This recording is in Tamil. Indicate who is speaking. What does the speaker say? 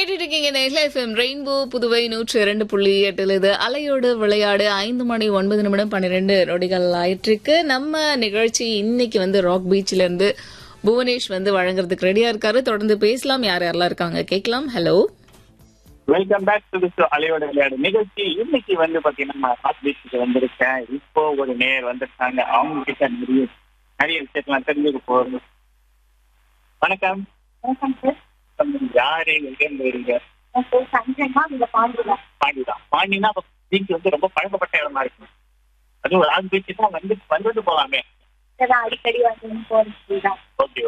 Speaker 1: கேட்டுட்டு இருக்கீங்க நெல்லை எஃப்எம் ரெயின்போ புதுவை நூற்றி இரண்டு புள்ளி எட்டுல இது அலையோடு விளையாடு ஐந்து மணி ஒன்பது நிமிடம் பன்னிரெண்டு நொடிகள் ஆயிட்டிருக்கு நம்ம நிகழ்ச்சி இன்னைக்கு வந்து ராக் பீச்ல இருந்து புவனேஷ் வந்து வழங்குறதுக்கு ரெடியா இருக்காரு தொடர்ந்து பேசலாம் யார் யாரெல்லாம் இருக்காங்க கேட்கலாம் hello
Speaker 2: welcome back to this அலையோட விளையாடு நிகழ்ச்சி இன்னைக்கு வந்து பாத்தீங்கன்னா நான் ஹாட் பீச்சுக்கு வந்திருக்கேன் இப்போ ஒரு நேர் வந்திருக்காங்க அவங்க கிட்ட நிறைய நிறைய விஷயத்தெல்லாம் தெரிஞ்சுக்க போகுது வணக்கம்
Speaker 3: வணக்கம் சார்
Speaker 2: யாரு எங்க இருங்க
Speaker 3: என் பேர் சஞ்சனா இந்த பாண்டியில
Speaker 2: பாண்டிதான் பாண்டினா பீச் வந்து ரொம்ப பழக்கப்பட்ட இடமா இருக்கு அதுவும் ராக் பீச் தான் வந்து வந்துட்டு போலாமே
Speaker 3: அடிக்கடி வந்து போறது தான்
Speaker 2: ஓகே